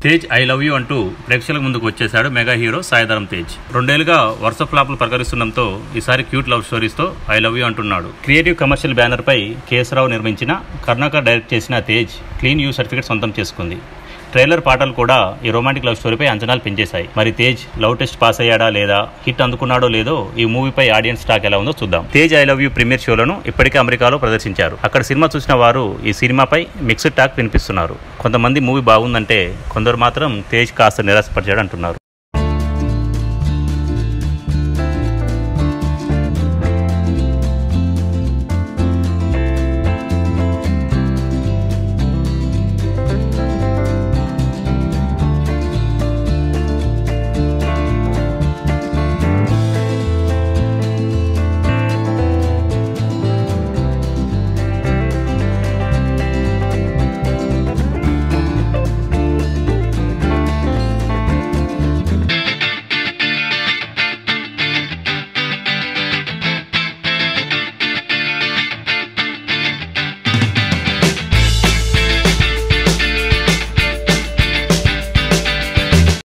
Tej I love you అంటూ ప్రేక్షకుల ముందుకు వచ్చేశాడు మెగా హీరో సాయిధరం తేజ్ రెండేళ్లుగా వరుస ఫ్లాపులు ప్రకటిస్తుండటంతో ఈసారి క్యూట్ లవ్ స్టోరీస్తో ఐ లవ్ యూ అంటున్నాడు క్రియేటివ్ కమర్షియల్ బ్యానర్ పై కేశరావు నిర్మించిన కర్ణాకర్ డైరెక్ట్ చేసిన తేజ్ క్లీన్ యూ సర్టిఫికేట్ సొంతం చేసుకుంది ట్రైలర్ పాటలు కూడా ఈ రొమాంటిక్ లవ్ స్టోరీపై అంచనాలు పెంచేశాయి మరి తేజ్ లవ్ టెస్ట్ పాస్ అయ్యాడా లేదా హిట్ అందుకున్నాడో లేదో ఈ మూవీపై ఆడియన్స్ టాక్ ఎలా ఉందో చూద్దాం Tej I love you premiere షోలను ఇప్పటికే అమెరికాలో ప్రదర్శించారు అక్కడ సినిమా చూసిన వారు ఈ సినిమాపై మిక్స్డ్ టాక్ వినిపిస్తున్నారు కొంతమంది మూవీ బాగుందంటే కొందరు మాత్రం తేజ్ కాస్త నిరాశపరిచాడు అంటున్నారు